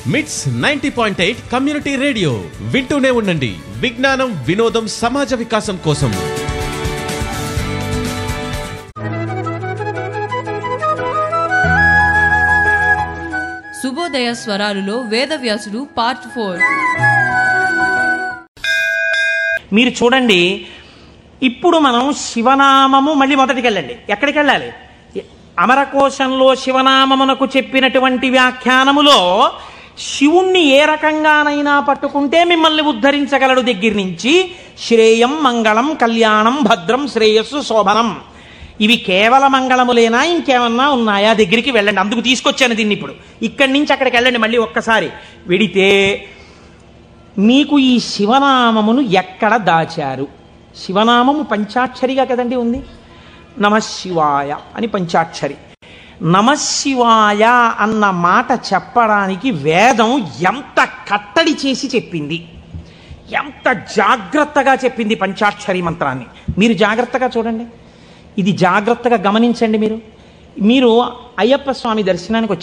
మిట్స్ ninety point eight community radio వింటూనే ఉండండి విజ్ఞానం వినోదం సమాజ వికాసం కోసం శుభోదయ స్వరాలులో వేదవ్యాసుడు పార్ట్ ఫోర్ మీరు చూడండి ఇప్పుడు మనం శివనామము మళ్ళీ మొదటికి వెళ్ళండి ఎక్కడికి వెళ్ళాలి అమరకోశంలో శివనామమునకు చెప్పినటువంటి వ్యాఖ్యానములో శివుణ్ణి ఏ రకంగానైనా పట్టుకుంటే మిమ్మల్ని ఉద్ధరించగలడు దగ్గర నుంచి శ్రేయం మంగళం కళ్యాణం భద్రం శ్రేయస్సు శోభనం ఇవి కేవల మంగళములేనా ఇంకేమన్నా ఉన్నాయా దగ్గరికి వెళ్ళండి అందుకు తీసుకొచ్చాను దీన్ని ఇప్పుడు ఇక్కడి నుంచి అక్కడికి వెళ్ళండి మళ్ళీ ఒక్కసారి వెడితే మీకు ఈ శివనామమును ఎక్కడ దాచారు శివనామము పంచాక్షరిగా కదండి ఉంది నమశివాయ అని పంచాక్షరి నమశివాయ అన్న మాట చెప్పడానికి వేదం ఎంత కట్టడి చేసి చెప్పింది ఎంత జాగ్రత్తగా చెప్పింది పంచాక్షరి మంత్రాన్ని మీరు జాగ్రత్తగా చూడండి ఇది జాగ్రత్తగా గమనించండి మీరు మీరు అయ్యప్ప స్వామి దర్శనానికి వచ్చారు